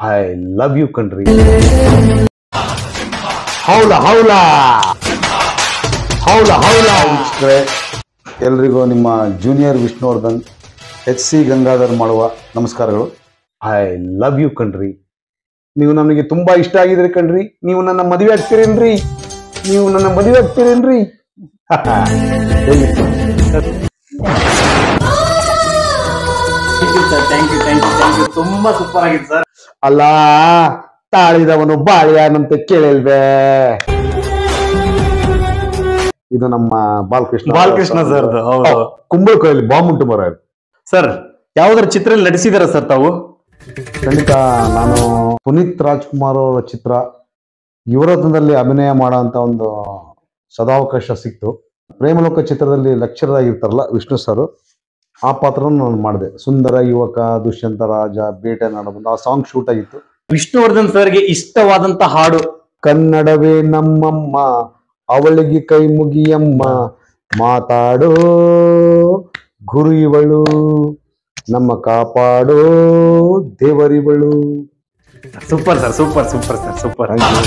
I love you ಕಣ್ರಿ ಹೌಲ ಹೌಲ ಹೌಲ ಹೌಲ ವೀಕ್ಷಕರೇ ಎಲ್ರಿಗೂ ನಿಮ್ಮ junior Vishnuvardhan H C Gangadhar ಮಾಡುವ ನಮಸ್ಕಾರಗಳು ಐ ಲವ್ ಯು ಕಣ್ರಿ ನೀವು ನನಗೆ ತುಂಬಾ ಇಷ್ಟ ಆಗಿದ್ರಿ ಕಣ್ರಿ ನೀವು ನನ್ನ ಮದುವೆ ಆಗ್ತೀರೇನ್ರಿ ನೀವು ನನ್ನ ಮದುವೆ ಆಗ್ತೀರೇನ್ರಿ ಹೇಗಿತ್ತು sir thank you thank you thank you ತುಂಬಾ ಸೂಪರ್ ಆಗಿತ್ತು ಸರ್ ಅಲ್ಲ ತಾಳಿದವನು ಬಾಳಿಯಾನಂತ ಕೇಳಿಲ್ವೇ ಇದು ನಮ್ಮ ಬಾಲಕೃಷ್ಣ ಬಾಲಕೃಷ್ಣ ಸರ್ದು, ಹೌದು. ಕುಂಬಳಕಾಯಲ್ಲಿ ಬಾಂಬ್ ಉಂಟು ಮರ ಸರ್ ಯಾವ್ದಾರ ಚಿತ್ರ ನಟಿಸಿದಾರ ಸರ್ ತಾವು ಖಂಡಿತ ನಾನು ಪುನೀತ್ ರಾಜ್ಕುಮಾರ್ ಅವರ ಚಿತ್ರ ಯುವರತ್ನದಲ್ಲಿ ಅಭಿನಯ ಮಾಡೋ ಅಂತ ಒಂದು ಸದಾವಕಾಶ ಸಿಕ್ತು ಪ್ರೇಮಲೋಕ ಚಿತ್ರದಲ್ಲಿ ಲೆಕ್ಚರರ್ ಆಗಿರ್ತಾರಲ್ಲ ವಿಷ್ಣು ಸರ್ ಆ ಪಾತ್ರನ ನಾನು ಮಾಡಿದೆ ಸುಂದರ ಯುವಕ ದುಷ್ಯಂತ ರಾಜ ಬೇಟೆ ನಾಡಬಂದು ಆ ಸಾಂಗ್ ಶೂಟ್ ಆಗಿತ್ತು ವಿಷ್ಣುವರ್ಧನ್ ಸರ್ಗೆ ಇಷ್ಟವಾದಂತ ಹಾಡು ಕನ್ನಡವೇ ನಮ್ಮಮ್ಮ ಅವಳಿಗೆ ಕೈ ಮುಗಿಯಮ್ಮ ಮಾತಾಡೋ ಗುರು ಇವಳು ನಮ್ಮ ಕಾಪಾಡೋ ದೇವರಿವಳು super sir super super sir super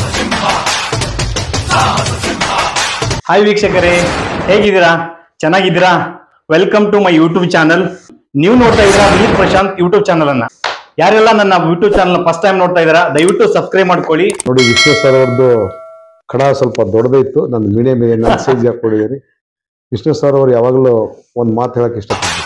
hi ವೀಕ್ಷಕರೇ ಹೇಗಿದ್ದೀರಾ ಚೆನ್ನಾಗಿದ್ದೀರಾ welcome to my YouTube channel ನೀವು ನೋಡ್ತಾ ಇದ್ದೀರಾ ವಿನೀತ್ ಪ್ರಶಾಂತ್ ಯೂಟ್ಯೂಬ್ ಚಾನಲ್ ಅನ್ನ ಯಾರೆಲ್ಲ ನನ್ನ ಯೂಟ್ಯೂಬ್ ಚಾನಲ್ ಫಸ್ಟ್ ಟೈಮ್ ನೋಡ್ತಾ ಇದ್ದೀರಾ ದಯವಿಟ್ಟು ಸಬ್ಸ್ಕ್ರೈಬ್ ಮಾಡ್ಕೊಳ್ಳಿ ನೋಡಿ ವಿಷ್ಣು ಸರ್ ಅವ್ರದ್ದು ಕಡ ಸ್ವಲ್ಪ ದೊಡ್ಡದೇ ಇತ್ತು ನಾನು ಮೀಡಿಯಂ ಇದೆ ನನ್ನ ಸೈಜ್ ಹಾಕೊಂಡಿದ್ದೀನಿ ವಿಷ್ಣು ಸರ್ ಅವ್ರು ಯಾವಾಗಲೂ ಒಂದು ಮಾತು ಹೇಳಕ್ ಇಷ್ಟಪಡ್ತೀನಿ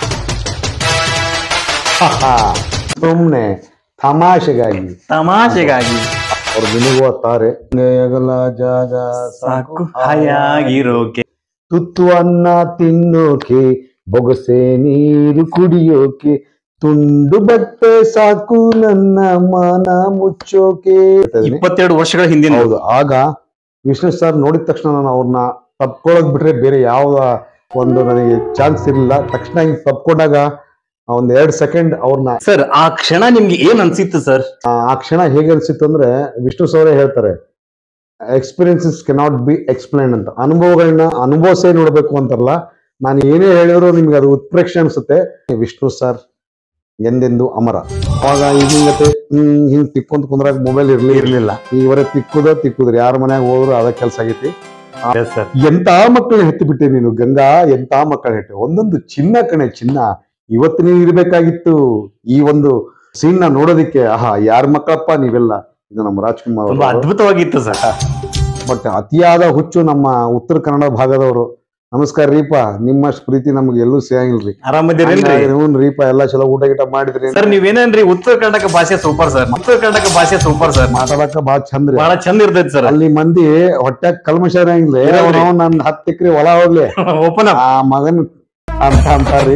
ಸುಮ್ಮನೆ ತಮಾಷೆಗಾಗಿ ತಮಾಷೆಗಾಗಿ ಅವ್ರು ಮಿನುಗುವ ತಾರೆ ಅಗಲ ಜಾಗ ಸಾಕು ಹಾಯಾಗಿರೋಕೆ ತುತ್ತು ಅನ್ನ ತಿನ್ನೋಕೆ ಬೊಗಸೆ ನೀರು ಕುಡಿಯೋಕೆ ತುಂಡು ಬಟ್ಟೆ ಸಾಕು ನನ್ನ ಮಾನ ಮುಚ್ಚೋಕೆ ಇಪ್ಪತ್ತೆರಡು ವರ್ಷಗಳ ಹಿಂದಿನ ಹೌದು ಆಗ ವಿಷ್ಣು ಸರ್ ನೋಡಿದ ತಕ್ಷಣ ನಾನು ಅವ್ರನ್ನ ತಪ್ಕೊಳಕ್ ಬಿಟ್ರೆ ಬೇರೆ ಯಾವ ಒಂದು ನನಗೆ ಚಾನ್ಸ್ ಇರಲಿಲ್ಲ ತಕ್ಷಣ ಹಿಂಗ್ ತಪ್ಕೊಂಡಾಗ ಒಂದ್ ಎರಡ್ ಸೆಕೆಂಡ್ ಅವ್ರನ್ನ ಸರ್ ಆ ಕ್ಷಣ ನಿಮ್ಗೆ ಏನ್ ಅನ್ಸಿತ್ತು ಸರ್ ಆ ಕ್ಷಣ ಹೇಗೆ ಅನ್ಸಿತ್ತು ಅಂದ್ರೆ ವಿಷ್ಣು ಸವರೇ ಹೇಳ್ತಾರೆ ಎಕ್ಸ್ಪೀರಿಯನ್ಸಸ್ ಕೆನಾಟ್ ಬಿ ಎಕ್ಸ್ಪ್ಲೈನ್ ಅಂತ ಅನುಭವಗಳನ್ನ ಅನುಭವಿಸೇ ನೋಡ್ಬೇಕು ಅಂತಾರಲ್ಲ ನಾನು ಏನೇ ಹೇಳಿದ್ರು ನಿಮ್ಗೆ ಅದು ಉತ್ಪ್ರೇಕ್ಷೆ ಅನ್ಸುತ್ತೆ ವಿಷ್ಣು ಸರ್ ಎಂದೆಂದು ಅಮರ ಅವಾಗ ಹಿಂಗತೆ ಹಿಂಗ್ ಹಿಂಗ್ ತಿಕ್ಕೊಂತ ಕುಂದ್ರಾಗ ಮೊಬೈಲ್ ಇರ್ಲಿ ಇರ್ಲಿಲ್ಲ ಇವರೇ ತಿಕ್ಕುದ ತಿಕ್ಕುದ್ರಿ ಯಾರ ಮನ್ಯಾಗ ಹೋದ್ರು ಅದ ಕೆಲಸ ಆಗೈತಿ ಸರ್ ಎಂತ ಮಕ್ಕಳನ್ನ ಹೆತ್ತು ಬಿಟ್ಟೆ ನೀನು ಗಂಗಾ ಎಂತ ಮಕ್ಕಳ ಹೆಟ್ಟೆ ಒಂದೊಂದು ಚಿನ್ನ ಕಣೆ ಚಿನ್ನ ಇವತ್ತು ನೀನು ಇರ್ಬೇಕಾಗಿತ್ತು ಈ ಒಂದು ಸೀನ್ ನ ನೋಡೋದಿಕ್ಕೆ ಆಹಾ ಯಾರ ಮಕ್ಕಳಪ್ಪ ನೀವೆಲ್ಲ ಇದು ನಮ್ಮ ರಾಜ್ಕುಮಾರ್ ತುಂಬಾ ಅದ್ಭುತವಾಗಿತ್ತು ಸರ್ ಬಟ್ ಅತಿಯಾದ ಹುಚ್ಚು ನಮ್ಮ ಉತ್ತರ ಕನ್ನಡ ಭಾಗದವರು ನಮಸ್ಕಾರ ರೀಪ ನಿಮ್ಮಷ್ಟು ಪ್ರೀತಿ ನಮ್ಗೆ ಎಲ್ಲೂ ಸಿಗಂಗಿಲ್ರಿ ಆರಾಮದಿರೇನ್ರಿ ಹ್ಞೂ ರೀಪ ಎಲ್ಲ ಚಲೋ ಊಟ ಗೀಟ ಮಾಡಿದ್ರಿ ಸರ್ ನೀವೇನೇನ್ರಿ ಉತ್ತರ ಕರ್ನಾಟಕ ಭಾಷೆ ಸೂಪರ್ ಸರ್ ಉತ್ತರ ಕರ್ನಾಟಕ ಭಾಷೆ ಸೂಪರ್ ಸರ್ ಮಾತಾಡಕ ಬಾಳ ಚಂದ್ರಿ ಬಹಳ ಚಂದ ಇರ್ತೈತಿ ಸರ್ ಅಲ್ಲಿ ಮಂದಿ ಹೊಟ್ಟೆ ಕಲ್ಮಶ ಇರಂಗಿಲ್ಲ ಇರಲ್ರಿ. ನಾವು ನನ್ ಹತ್ತು ಎಕರೆ ಹೊಲ ಹೋಗ್ಲಿ ಓಪನ್ ಅಪ್ ಆ ಮಗನ್ ಅಂತ ಅಂತಾರ್ರಿ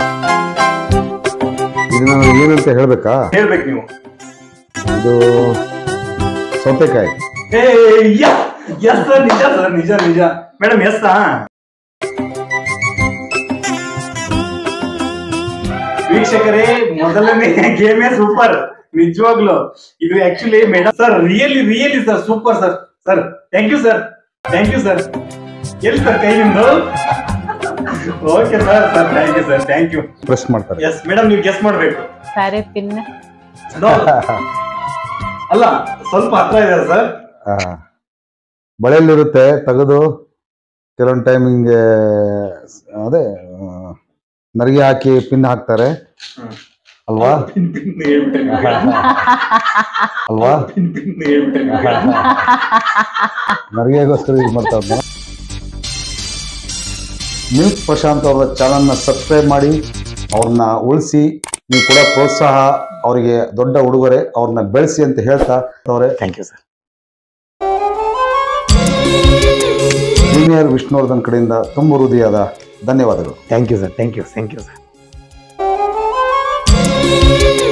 ಇದು ನಾನು ಏನಂತ ಹೇಳ್ಬೇಕಾ ಹೇಳ್ಬೇಕು ನೀವು ಇದು ಸೌತೆಕಾಯಿ ಎಸ್ ಸರ್ ನಿಜ ಸರ್ ನಿಜ ನಿಜ ಮೇಡಮ್ ಎಸ್ ವೀಕ್ಷಕರೇ ಮೊದಲನೇ ಗೇಮೇ ಸೂಪರ್ ನಿಜವಾಗ್ಲು ಇದು actually madam sir really really sir super sir sir thank you sir thank you sir ಎಲ್ಲಿ ಸರ್ ಕೈ ನಿಮ್ದು okay sir sir thank you sir thank you press ಮಾಡ್ತಾರೆ ಎಸ್ ಮೇಡಮ್ ನೀವು ಗೆಸ್ ಮಾಡ್ಬೇಕು ಸಾರೆ ಪಿನ್ No. ಅಲ್ಲ ಸ್ವಲ್ಪ ಹತ್ರ ಇದೆ ಸರ್ ಆ, ಬಳೆಯಲ್ಲಿರುತ್ತೆ ತೆಗೆದು ಕೆಲವೊಂದು ಟೈಮ್ ಹಿಂಗೆ ಅದೇ ಆ, ನರಿಗೆ ಹಾಕಿ ಪಿನ್ ಹಾಕ್ತಾರೆ ಅಲ್ವಾ ಅಲ್ವಾ ನರಿಗೆಗೋಸ್ಕರ ಯೂಸ್ ಮಾಡ್ತಾ ಇದ್ನ ಮಿಲ್ಕ್ ಪ್ರಶಾಂತ್ ಅವರ ಚಾನಲ್ನ ಸಬ್ಸ್ಕ್ರೈಬ್ ಮಾಡಿ ಅವ್ರನ್ನ ಉಳಿಸಿ ನೀವು ಕೂಡ ಪ್ರೋತ್ಸಾಹ ಅವರಿಗೆ ದೊಡ್ಡ ಉಡುಗೊರೆ ಅವ್ರನ್ನ ಬೆಳೆಸಿ ಅಂತ ಹೇಳ್ತಾ ಅವರೇ thank you sir junior Vishnuvardhan ಕಡೆಯಿಂದ ತುಂಬ ಹೃದಯದ ಧನ್ಯವಾದಗಳು thank you sir thank you thank you sir